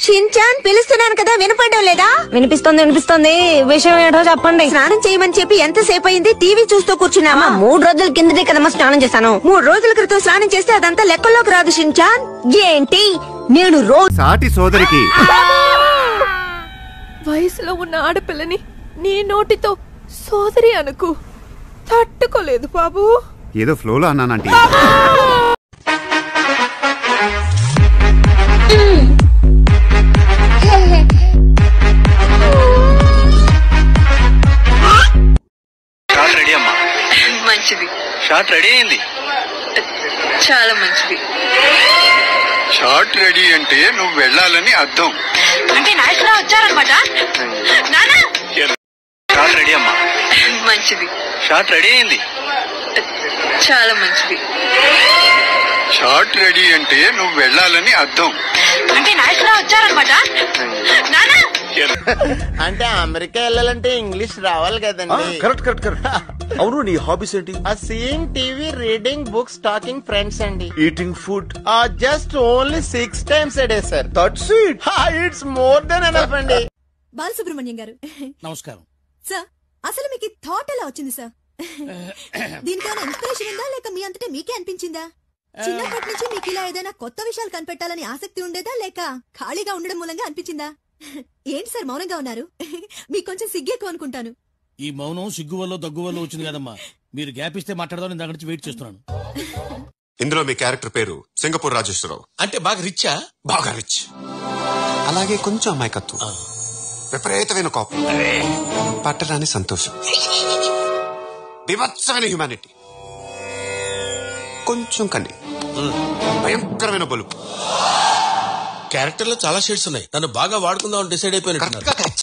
Shinchan పిలుస్తున్నాను కదా వినపడడం లేదా వినిపిస్తుంది వినిపిస్తుంది విషయం ఏంటో చెప్పండి స్నానం చేయమని చెప్పి ఎంతసేపు అయింది టీవీ చూస్తూ కూర్చున్నావా మూడు రోజుల కిందటే కదమ్మా స్నానం చేశాను మూడు రోజుల క్రితం స్నానం చేస్తే అదంతా లెక్కల్లోకి రాదు షించాన్ ఏంటి నేను రోజు సాటి సోదరికి వయసులో ఉన్న ఆడపిల్లని నీ నోటితో సోదరి అనుకు తట్టుకోలేదు బాబు ఏదో ఫ్లోలో అన్నానంటే షార్ట్ రెడీ అమ్మా మంచిది షార్ట్ రెడీ అయింది చాలా మంచిది షార్ట్ రెడీ అంటే నువ్వు వెళ్ళాలని అర్థం అంటే నాయకులా వచ్చారనమాట నానా షార్ట్ రెడీ అమ్మా మంచిది షార్ట్ రెడీ అయింది చాలా మంచిది షార్ట్ రెడీ అంటే నువ్వు వెళ్ళాలని అర్థం అంటే నాయకులా వచ్చారనమాట నానా అంటే అమెరికా వెళ్ళాలంటే ఇంగ్లీష్ రావాలి కదండి కరెక్ట్ కరెక్ట్ కరెక్ట్ అవును నీ హాబీస్ ఏంటి ah seeing TV reading books talking friends అండి eating food just only six times a day sir that's it it's more than enough అండి బాలసుబ్రహ్మణ్యం గారు నమస్కారం సార్ అసలు మీకు థాట్ ఎలా వచ్చింది సార్ దీనికైనా ఇన్స్పిరేషన్ ఉందా లేక మీ అంతటే మీకే అనిపించిందా చిన్నప్పటి నుంచి మీకు ఇలా ఏదైనా కొత్త విషయాలు కనిపెట్టాలని ఆసక్తి ఉండేదా లేక ఖాళీగా ఉండడం మూలంగా అనిపించిందా ఏంటి సార్ మౌనంగా ఉన్నారు మీకు కొంచెం సిగ్గెక్కువ అనుకుంటాను ఈ మౌనం సిగ్గు వల్ల దగ్గు వల్ల వచ్చింది కదమ్మా మీరు గ్యాప్ ఇస్తే మాట్లాడదాం నేను నుంచి వెయిట్ చేస్తున్నాను ఇందులో మీ క్యారెక్టర్ పేరు సింగపూర్ రాజేశ్వరరావు అంటే బాగా రిచ్చా బాగా రిచ్ అలాగే కొంచెం అమాయకత్వం విపరీతమైన కోపం పట్టరాని సంతోషం వివత్సమైన హ్యుమానిటీ కొంచెం కన్ని భయంకరమైన బలుపు క్యారెక్టర్ లో చాలా షేడ్స్ ఉన్నాయి నన్ను బాగా వాడుకుందాం డిసైడ్ అయిపోయినట్టున్నారు కరెక్ట్ గా catch